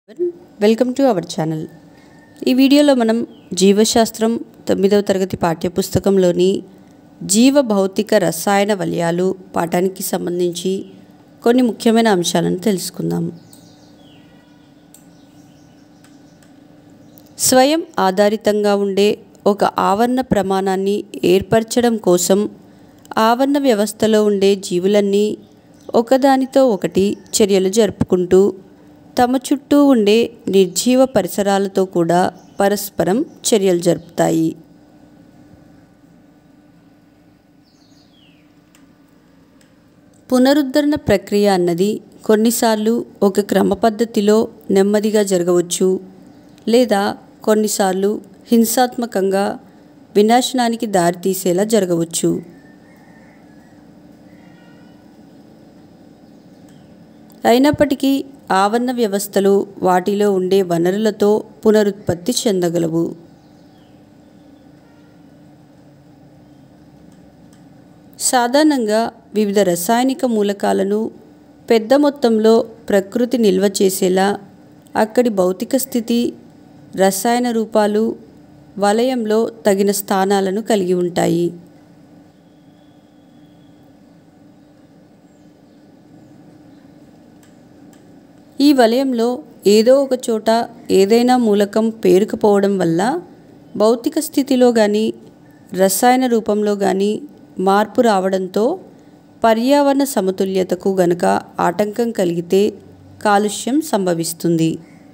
welcome to our channel ఈ వీడియోలో మనం జీవశాస్త్రం తొమ్మిదవ తరగతి పాఠ్యపుస్తకంలోని జీవ భౌతిక రసాయన వలయాలు పాఠానికి సంబంధించి కొన్ని ముఖ్యమైన అంశాలను తెలుసుకుందాం స్వయం ఆధారితంగా ఉండే ఒక ఆవరణ ప్రమాణాన్ని ఏర్పరచడం కోసం ఆవరణ వ్యవస్థలో ఉండే జీవులన్నీ ఒకదానితో ఒకటి చర్యలు జరుపుకుంటూ తమ చుట్టూ ఉండే నిర్జీవ పరిసరాలతో కూడా పరస్పరం చర్యలు జరుపుతాయి పునరుద్ధరణ ప్రక్రియ అన్నది కొన్నిసార్లు ఒక క్రమ పద్ధతిలో నెమ్మదిగా జరగవచ్చు లేదా కొన్నిసార్లు హింసాత్మకంగా వినాశనానికి దారితీసేలా జరగవచ్చు అయినప్పటికీ ఆవరణ వ్యవస్థలు వాటిలో ఉండే వనరులతో పునరుత్పత్తి చెందగలవు సాధారణంగా వివిధ రసాయనిక మూలకాలను పెద్ద మొత్తంలో ప్రకృతి నిల్వ చేసేలా అక్కడి భౌతిక స్థితి రసాయన రూపాలు వలయంలో తగిన స్థానాలను కలిగి ఉంటాయి ఈ వలయంలో ఏదో ఒక చోట ఏదైనా మూలకం పేరుకుపోవడం వల్ల భౌతిక స్థితిలో కానీ రసాయన రూపంలో కానీ మార్పు రావడంతో పర్యావరణ సమతుల్యతకు గనుక ఆటంకం కలిగితే కాలుష్యం సంభవిస్తుంది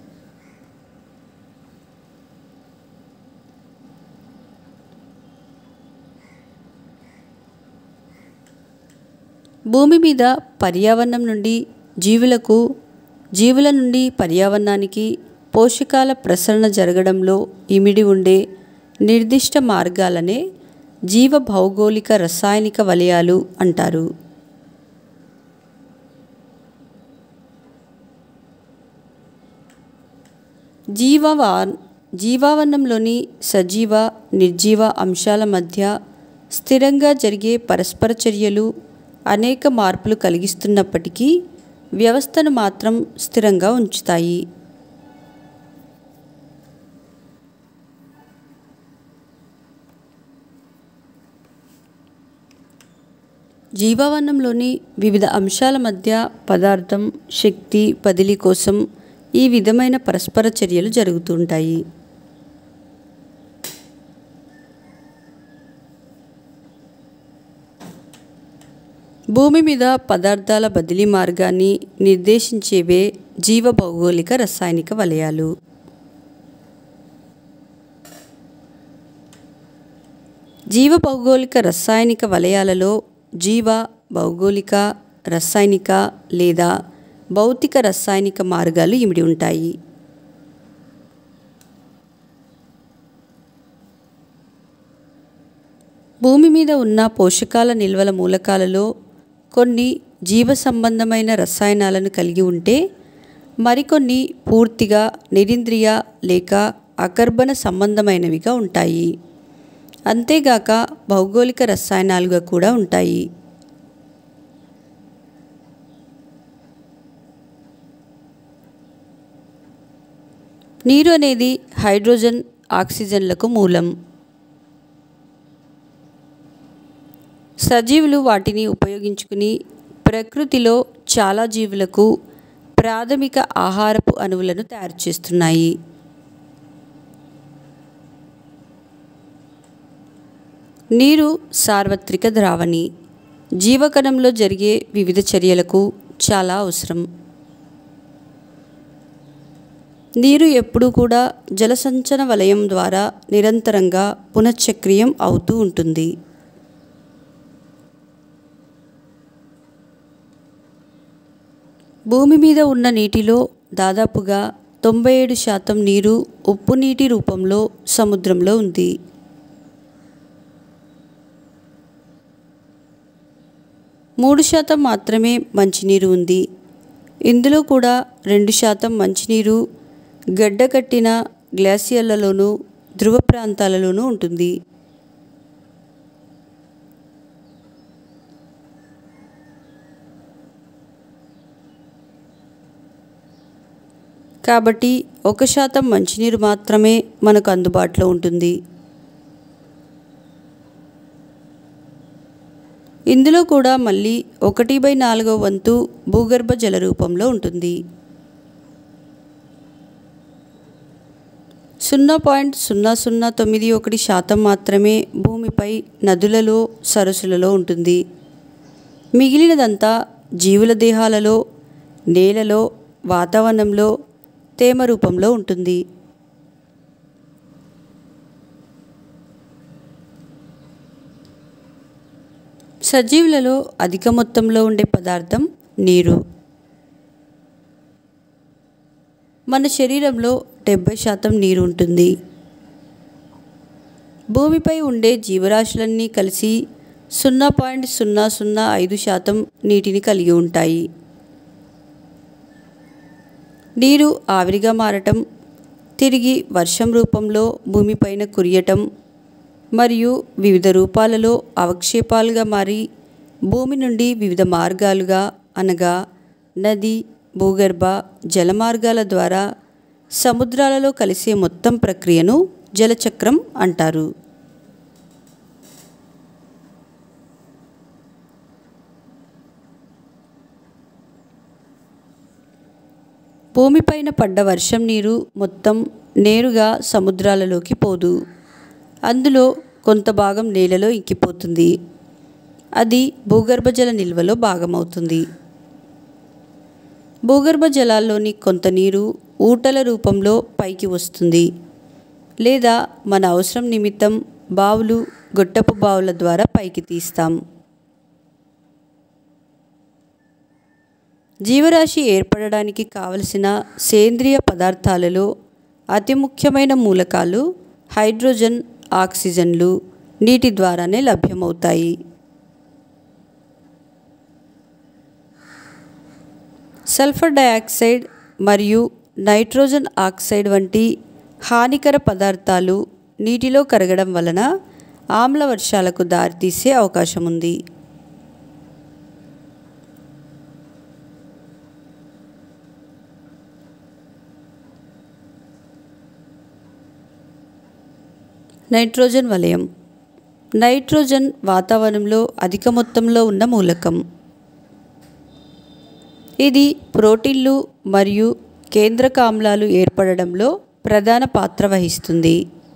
భూమి మీద పర్యావరణం నుండి జీవులకు జీవుల నుండి పర్యావరణానికి పోషకాల ప్రసరణ జరగడంలో ఇమిడి ఉండే నిర్దిష్ట మార్గాలనే జీవ భౌగోళిక రసాయనిక వలయాలు అంటారు జీవవా జీవావరణంలోని సజీవ నిర్జీవ అంశాల మధ్య స్థిరంగా జరిగే పరస్పర చర్యలు అనేక మార్పులు కలిగిస్తున్నప్పటికీ వ్యవస్థను మాత్రం స్థిరంగా ఉంచుతాయి జీవావరణంలోని వివిధ అంశాల మధ్య పదార్థం శక్తి బదిలీ కోసం ఈ విధమైన పరస్పర చర్యలు జరుగుతుంటాయి భూమి మీద పదార్థాల బదిలీ మార్గాన్ని నిర్దేశించేవే జీవ భౌగోళిక రసాయనిక వలయాలు జీవ భౌగోళిక రసాయనిక వలయాలలో జీవ భౌగోళిక రసాయనిక లేదా భౌతిక రసాయనిక మార్గాలు ఇమిడి ఉంటాయి భూమి మీద ఉన్న పోషకాల నిల్వల మూలకాలలో కొన్ని జీవ సంబంధమైన రసాయనాలను కలిగి ఉంటే మరికొన్ని పూర్తిగా నిరింద్రియ లేక అకర్బన సంబంధమైనవిగా ఉంటాయి అంతేగాక భౌగోళిక రసాయనాలుగా కూడా ఉంటాయి నీరు అనేది హైడ్రోజన్ ఆక్సిజన్లకు మూలం సజీవులు వాటిని ఉపయోగించుకుని ప్రకృతిలో చాలా జీవులకు ప్రాథమిక ఆహారపు అణువులను తయారు చేస్తున్నాయి నీరు సార్వత్రిక ద్రావణి జీవకణంలో జరిగే వివిధ చర్యలకు చాలా అవసరం నీరు ఎప్పుడూ కూడా జలసంచన వలయం ద్వారా నిరంతరంగా పునశ్చక్రియం అవుతూ ఉంటుంది భూమి మీద ఉన్న నీటిలో దాదాపుగా తొంభై ఏడు శాతం నీరు ఉప్పు నీటి రూపంలో సముద్రంలో ఉంది మూడు శాతం మాత్రమే మంచినీరు ఉంది ఇందులో కూడా రెండు శాతం మంచినీరు గడ్డకట్టిన గ్లాసియర్లలోనూ ధ్రువ ప్రాంతాలలోనూ ఉంటుంది కాబట్టి ఒక శాతం మంచినీరు మాత్రమే మనకు అందుబాటులో ఉంటుంది ఇందులో కూడా మళ్ళీ ఒకటి బై నాలుగో వంతు భూగర్భ జల రూపంలో ఉంటుంది సున్నా పాయింట్ సున్నా సున్నా తొమ్మిది ఒకటి శాతం మాత్రమే భూమిపై నదులలో సరస్సులలో ఉంటుంది మిగిలినదంతా జీవుల దేహాలలో నేలలో వాతావరణంలో తేమ రూపంలో ఉంటుంది సజీవులలో అధిక మొత్తంలో ఉండే పదార్థం నీరు మన శరీరంలో డెబ్బై శాతం నీరు ఉంటుంది భూమిపై ఉండే జీవరాశులన్నీ కలిసి సున్నా పాయింట్ సున్నా సున్నా ఐదు శాతం నీటిని కలిగి ఉంటాయి నీరు ఆవిరిగా మారటం తిరిగి వర్షం రూపంలో భూమిపైన కురియటం మరియు వివిధ రూపాలలో అవక్షేపాలుగా మారి భూమి నుండి వివిధ మార్గాలుగా అనగా నది భూగర్భ జలమార్గాల ద్వారా సముద్రాలలో కలిసే మొత్తం ప్రక్రియను జలచక్రం అంటారు భూమిపైన పడ్డ వర్షం నీరు మొత్తం నేరుగా సముద్రాలలోకి పోదు అందులో కొంత భాగం నేలలో ఇంకిపోతుంది అది భూగర్భ జల నిల్వలో భాగమవుతుంది భూగర్భ జలాల్లోని కొంత నీరు ఊటల రూపంలో పైకి వస్తుంది లేదా మన అవసరం నిమిత్తం బావులు గొట్టపు బావుల ద్వారా పైకి తీస్తాం జీవరాశి ఏర్పడడానికి కావలసిన సేంద్రియ పదార్థాలలో అతి ముఖ్యమైన మూలకాలు హైడ్రోజన్ ఆక్సిజన్లు నీటి ద్వారానే లభ్యమవుతాయి సల్ఫర్ డయాక్సైడ్ మరియు నైట్రోజన్ ఆక్సైడ్ వంటి హానికర పదార్థాలు నీటిలో కరగడం వలన ఆమ్ల వర్షాలకు దారితీసే అవకాశం ఉంది నైట్రోజన్ వలయం నైట్రోజన్ వాతావరణంలో అధిక మొత్తంలో ఉన్న మూలకం ఇది ప్రోటీన్లు మరియు కేంద్రక ఆమ్లాలు ఏర్పడడంలో ప్రధాన పాత్ర వహిస్తుంది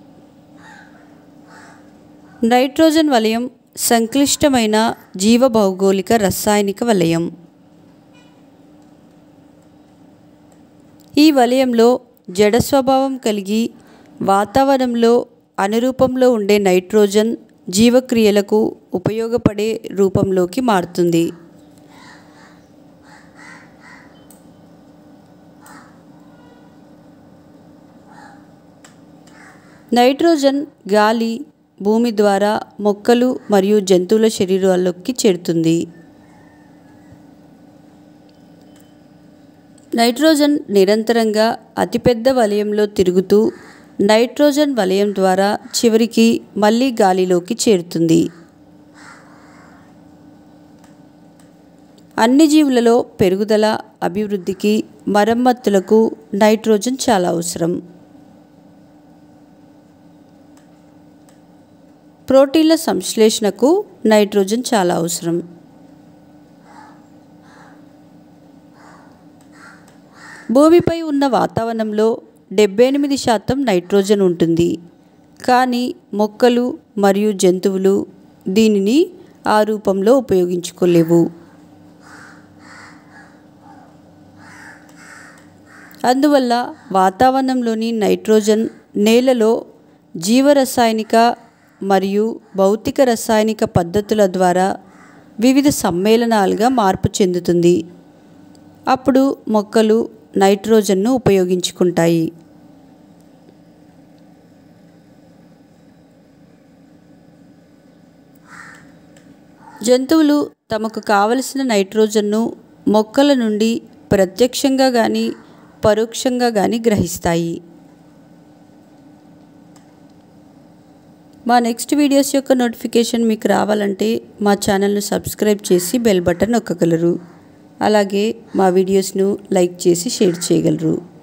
నైట్రోజన్ వలయం సంక్లిష్టమైన జీవభౌగోళిక రసాయనిక వలయం ఈ వలయంలో జడ స్వభావం కలిగి వాతావరణంలో అనురూపంలో ఉండే నైట్రోజన్ జీవక్రియలకు ఉపయోగపడే రూపంలోకి మారుతుంది నైట్రోజన్ గాలి భూమి ద్వారా మొక్కలు మరియు జంతువుల శరీరాల్లోకి చేరుతుంది నైట్రోజన్ నిరంతరంగా అతిపెద్ద వలయంలో తిరుగుతూ నైట్రోజన్ వలయం ద్వారా చివరికి మళ్ళీ గాలిలోకి చేరుతుంది అన్ని జీవులలో పెరుగుదల అభివృద్ధికి మరమ్మతులకు నైట్రోజన్ చాలా అవసరం ప్రోటీన్ల సంశ్లేషణకు నైట్రోజన్ చాలా అవసరం భూమిపై ఉన్న వాతావరణంలో డెబ్బై ఎనిమిది శాతం నైట్రోజన్ ఉంటుంది కానీ మొక్కలు మరియు జంతువులు దీనిని ఆ రూపంలో ఉపయోగించుకోలేవు అందువల్ల వాతావరణంలోని నైట్రోజన్ నేలలో జీవరసాయనిక మరియు భౌతిక రసాయనిక పద్ధతుల ద్వారా వివిధ సమ్మేళనాలుగా మార్పు చెందుతుంది అప్పుడు మొక్కలు నైట్రోజన్ను ఉపయోగించుకుంటాయి జంతువులు తమకు కావలసిన నైట్రోజన్ను మొక్కల నుండి ప్రత్యక్షంగా కానీ పరోక్షంగా కానీ గ్రహిస్తాయి మా నెక్స్ట్ వీడియోస్ యొక్క నోటిఫికేషన్ మీకు రావాలంటే మా ఛానల్ను సబ్స్క్రైబ్ చేసి బెల్ బటన్ నొక్కగలరు అలాగే మా వీడియోస్ను లైక్ చేసి షేర్ చేయగలరు